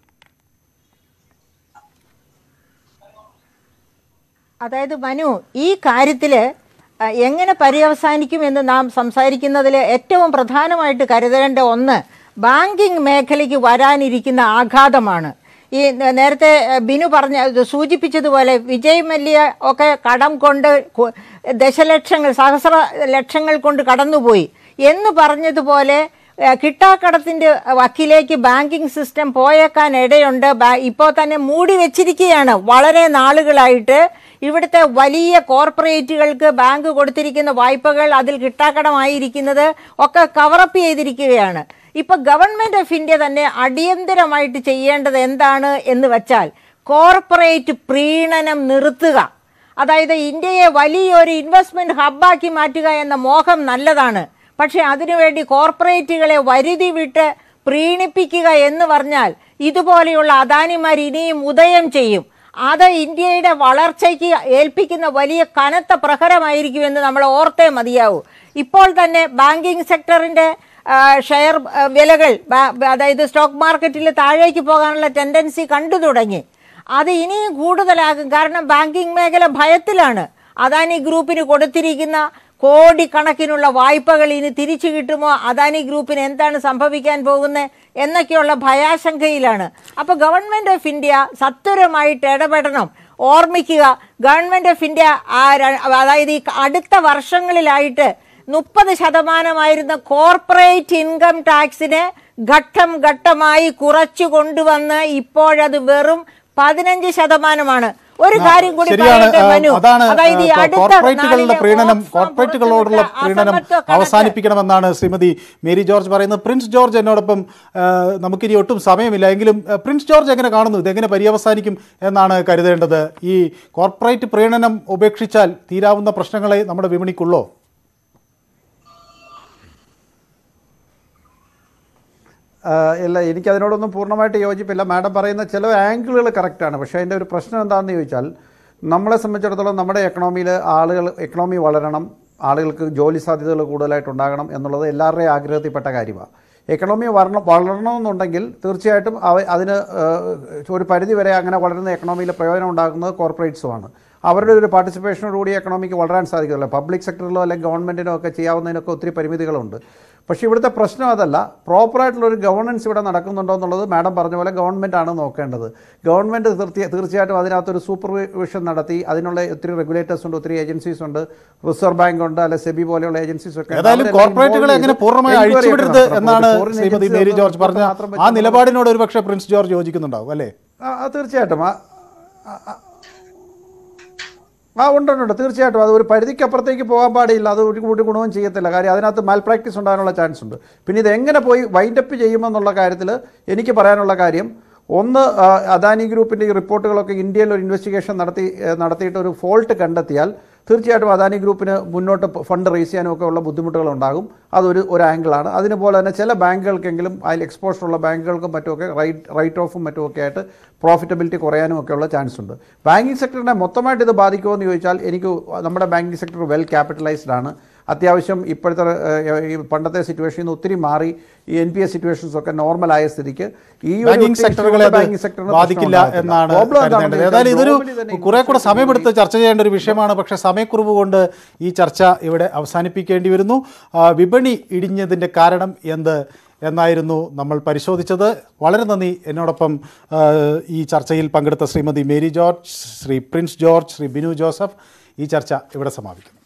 അതായത് മനു ഈ കാര്യത്തിൽ എങ്ങനെ പര്യവസാനിക്കും എന്ന് നാം സംസാരിക്കുന്നതിൽ ഏറ്റവും പ്രധാനമായിട്ട് കരുതേണ്ട ഒന്ന് ബാങ്കിങ് മേഖലയ്ക്ക് വരാനിരിക്കുന്ന ആഘാതമാണ് ഈ നേ- നേരത്തെ അഹ്, ബിനു പറഞ്ഞ ഇത് സൂചിപ്പിച്ചതുപോലെ വിജയ് മല്യ ഒക്കെ കടം കൊണ്ട് കു- ദശലക്ഷങ്ങൾ സഹസ്ര ലക്ഷങ്ങൾ കൊണ്ട് കടന്നുപോയി എന്ന് പറഞ്ഞതുപോലെ ഏഹ് കിട്ടാക്കടത്തിൻ്റെ വക്കിലേക്ക് ബാങ്കിങ് സിസ്റ്റം പോയേക്കാൻ ഇടയുണ്ട് ബാ- ഇപ്പോൾ തന്നെ മൂടി വെച്ചിരിക്കുകയാണ് വളരെ നാളുകളായിട്ട് ഇവിടുത്തെ വലിയ കോർപ്പറേറ്റുകൾക്ക് ബാങ്ക് കൊടുത്തിരിക്കുന്ന വായ്പകൾ അതിൽ കിട്ടാക്കടമായിരിക്കുന്നത് ഒക്കെ കവറപ്പ് ചെയ്തിരിക്കുകയാണ് ഇപ്പൊ ഗവൺമെന്റ് ഓഫ് ഇന്ത്യ തന്നെ അടിയന്തരമായിട്ട് ചെയ്യേണ്ടത് എന്താണ് എന്ന് വെച്ചാൽ കോർപ്പറേറ്റ് പ്രീണനം നിർത്തുക അതായത് ഇന്ത്യയെ വലിയൊരു ഇൻവെസ്റ്റ്മെന്റ് ഹബ്ബാക്കി മാറ്റുക എന്ന മോഹം നല്ലതാണ് പക്ഷെ അതിനുവേണ്ടി കോർപ്പറേറ്റുകളെ വരുതി വിട്ട് പ്രീണിപ്പിക്കുക എന്ന് പറഞ്ഞാൽ ഇതുപോലെയുള്ള അദാനിമാർ ഇനിയും ഉദയം ചെയ്യും അത് ഇന്ത്യയുടെ വളർച്ചയ്ക്ക് ഏൽപ്പിക്കുന്ന വലിയ കനത്ത പ്രഹരമായിരിക്കുമെന്ന് നമ്മൾ ഓർത്തേ മതിയാവൂ ഇപ്പോൾ തന്നെ ബാങ്കിങ് സെക്ടറിന്റെ ആ, ഷെയർ ആ, വിലകൾ ബാ- അതായത് സ്റ്റോക്ക് മാർക്കറ്റിൽ താഴേക്ക് പോകാനുള്ള ടെൻഡൻസി കണ്ടു തുടങ്ങി അത് ഇനിയും കൂടുതലാകും കാരണം ബാങ്കിങ് മേഖല ഭയത്തിലാണ് അദാനി ഗ്രൂപ്പിന് കൊടുത്തിരിക്കുന്ന കോടിക്കണക്കിനുള്ള വായ്പകൾ ഇനി തിരിച്ചു കിട്ടുമോ അദാനി ഗ്രൂപ്പിന് എന്താണ് സംഭവിക്കാൻ പോകുന്നത് എന്നൊക്കെയുള്ള ഭയാശങ്കയിലാണ് അപ്പോൾ ഗവൺമെന്റ് ഓഫ് ഇന്ത്യ സത്വരമായിട്ട് ഇടപെടണം ഓർമ്മിക്കുക ഗവൺമെന്റ് ഓഫ് ഇന്ത്യ ആ ര- അതായത് ഈ അടുത്ത വർഷങ്ങളിലായിട്ട് മുപ്പത് ശതമാനമായിരുന്ന കോർപ്പറേറ്റ് ഇൻകം ടാക്സിനെ ഘട്ടം ഘട്ടമായി കുറച്ചു കൊണ്ടുവന്ന് ഇപ്പോഴത് വെറും പതിനഞ്ച് ശതമാനമാണ് ഒരു കാര്യം കൂടി
ശരിയാണ്
പറയട്ടെ
ആ,
മനു
അതാണ്
അതായത് ഈ
ആ,
അടുത്ത
കോർപ്പറേറ്റുകളുടെ
നാളിലെ
പ്രീണനം
ഓക്സ്ഫാം
കോർപ്പറേറ്റുകളോടുള്ള
പുറത്തുവിട്ട
പ്രീണനം
അസമത്വ കണക്ക്
അവസാനിപ്പിക്കണമെന്നാണ് ശ്രീമതി മേരി ജോർജ് പറയുന്നത് പ്രിൻസ് ജോർജ് എന്നോടൊപ്പം ആ, നമുക്കിനി ഒട്ടും സമയമില്ല എങ്കിലും ആ, പ്രിൻസ് ജോർജ് എങ്ങനെ കാണുന്നു ഇതെങ്ങനെ പര്യവസാനിക്കും എന്നാണ് കരുതേണ്ടത് ഈ കോർപ്പറേറ്റ് പ്രീണനം ഉപേക്ഷിച്ചാൽ തീരാവുന്ന പ്രശ്നങ്ങളെ നമ്മുടെ വിപണിക്കുള്ളോ
ആ, ഇല്ല എനിക്ക് അതിനോടൊന്നും പൂർണ്ണമായിട്ട് യോജിപ്പില്ല മാഡം പറയുന്ന ചില ആംഗിളുകൾ കറക്റ്റാണ് പക്ഷേ അതിൻ്റെ ഒരു പ്രശ്നം എന്താണെന്ന് ചോദിച്ചാൽ നമ്മളെ സംബന്ധിച്ചിടത്തോളം നമ്മുടെ എക്കണോമിയിൽ ആളുകൾ എക്കണോമി വളരണം ആളുകൾക്ക് ജോലി സാധ്യതകൾ കൂടുതലായിട്ട് ഉണ്ടാകണം എന്നുള്ളത് എല്ലാവരുടെയും ആഗ്രഹത്തിൽപ്പെട്ട കാര്യമാണ് എക്കണോമി വളരണം വളരണമെന്നുണ്ടെങ്കിൽ തീർച്ചയായിട്ടും അവ അതിന് ആ, ഒരു പരിധി വരെ അങ്ങനെ വളരുന്ന എക്കണോമിയിൽ പ്രയോജനം ഉണ്ടാക്കുന്നത് കോർപ്പറേറ്റ്സുമാണ് അവരുടെ ഒരു പാർട്ടിസിപ്പേഷനോടുകൂടി എക്കണോമിക്ക് വളരാൻ സാധിക്കില്ല പബ്ലിക് സെക്ടറിലോ അല്ലെങ്കിൽ ഗവൺമെൻറ്റിനോ ഒക്കെ ചെയ്യാവുന്നതിനൊക്കെ ഒത്തിരി പരിമിതികളുണ്ട് പക്ഷേ ഇവിടുത്തെ പ്രശ്നം അതല്ല പ്രോപ്പറായിട്ടുള്ള ഒരു ഗവർണൻസ് ഇവിടെ നടക്കുന്നുണ്ടോ എന്നുള്ളത് മാഡം പറഞ്ഞ പോലെ ഗവൺമെൻറ് ആണ് നോക്കേണ്ടത് ഗവൺമെൻറ് തീർച്ച തീർച്ചയായിട്ടും അതിനകത്തൊരു സൂപ്പർവിഷൻ നടത്തി അതിനുള്ള ഒത്തിരി റെഗുലേറ്റേഴ്സ് ഉണ്ട് ഒത്തിരി ഏജൻസീസ് ഉണ്ട് റിസർവ് ബാങ്ക് ഉണ്ട് അല്ലെ സെബി പോലെയുള്ള ഏജൻസീസ് ഒക്കെ ഉണ്ട്.
ഏതായാലും
അവരെല്ലാം
കോർപ്പറേറ്റുകളെ
involve
അങ്ങനെ
ചെയ്ത്
പൂർണ്ണമായി
enquiry
അഴിച്ചുവിടരുത്
നടത്തണം.
എന്നാണ്
Foreign
ശ്രീമതി
agency
മേരി
ഒന്നും
ജോർജ് പറഞ്ഞ
മാത്രം
ആ
വെച്ചുകൊണ്ട്
നിലപാടിനോട് ഒരുപക്ഷെ പ്രിൻസ് ജോർജ് യോജിക്കുന്നുണ്ടാവും അല്ലേ
ആ ആ, തീർച്ചയായിട്ടും ആ ആ, ആ. ആ ഉണ്ട് ഉണ്ട് ഉണ്ട്. തീർച്ചയായിട്ടും അത് ഒരു പരിധിക്കപ്പുറത്തേക്ക് പോകാൻ പാടില്ല അത് ഒരു കൂടി ഗുണവും ചെയ്യത്തില്ല കാര്യം അതിനകത്ത് മാൽ പ്രാക്ടീസ് ഉണ്ടാകാനുള്ള ചാൻസ് ഉണ്ട് പിന്നെ ഇത് എങ്ങനെ പോയി വൈൻഡപ്പ് ചെയ്യുമെന്നുള്ള കാര്യത്തിൽ എനിക്ക് പറയാനുള്ള കാര്യം ഒന്ന് ആ, അദാനി ഗ്രൂപ്പിൻ്റെ ഈ റിപ്പോർട്ടുകളൊക്കെ ഇന്ത്യയിൽ ഒരു ഇൻവെസ്റ്റിഗേഷൻ നടത്തി ഏ, നടത്തിയിട്ട് ഒരു ഫോൾട്ട് കണ്ടെത്തിയാൽ തീർച്ചയായിട്ടും അദാനി ഗ്രൂപ്പിന് മുന്നോട്ട് ഫണ്ട് റേസ് ചെയ്യാനും ഒക്കെ ഉള്ള ബുദ്ധിമുട്ടുകൾ ഉണ്ടാകും അതൊരു ഒരു ആംഗിളാണ് അതിനുപോലെ തന്നെ ചില ബാങ്കുകൾക്കെങ്കിലും അതിൽ എക്സ്പോഷർ ഉള്ള ബാങ്കുകൾക്കും മറ്റുമൊക്കെ റൈറ്റ് റൈറ്റ് ഓഫും മറ്റുമൊക്കെ ആയിട്ട് പ്രോഫിറ്റബിലിറ്റി കുറയാനും ഒക്കെ ഉള്ള ചാൻസ് ഉണ്ട് ബാങ്കിങ് സെക്ടറിനെ മൊത്തമായിട്ട് ഇത് ബാധിക്കുമോ എന്ന് ചോദിച്ചാൽ എനിക്ക് നമ്മുടെ ബാങ്കിങ് സെക്ടർ വെൽ ക്യാപിറ്റലൈസ്ഡ് ആണ് അത്യാവശ്യം ഇപ്പോഴത്തെ ഏഹ്, ഈ പണ്ടത്തെ സിറ്റുവേഷനിൽ നിന്ന് ഒത്തിരി മാറി ഈ എൻ പി എസ് സിറ്റുവേഷൻസ് ഒക്കെ നോർമൽ ആയ സ്ഥിതിക്ക് ഈ ഒരു
ബാങ്കിങ്
ഒത്തിരി
സെക്ടറുകളെ അത്
ബാങ്കിങ് സെക്ടറിന്
ബാധിക്കില്ല
പ്രശ്നം
എന്നാണ്
ഉണ്ടാകത്തില്ല. Problem എന്താണെന്ന്
കരുതേണ്ടത് ഏതായാലും ഇതൊരു
globally തന്നെ
കുറെ കൂടെ
interest
സമയമെടുത്ത് ചർച്ച ചെയ്യേണ്ട ഒരു വിഷയമാണ് പക്ഷേ സമയക്കുറവ് കൊണ്ട് ഈ ചർച്ച ഇവിടെ അവസാനിപ്പിക്കേണ്ടി വരുന്നു ആ, വിപണി ഇടിഞ്ഞതിൻ്റെ കാരണം എന്ത് എന്നായിരുന്നു നമ്മൾ പരിശോധിച്ചത് വളരെ നന്ദി എന്നോടൊപ്പം ആ, ഈ ചർച്ചയിൽ പങ്കെടുത്ത Shrimati Mary George Shri Prince George Shri Binu Joseph ഈ ചർച്ച ഇവിടെ സമാപിക്കുന്നു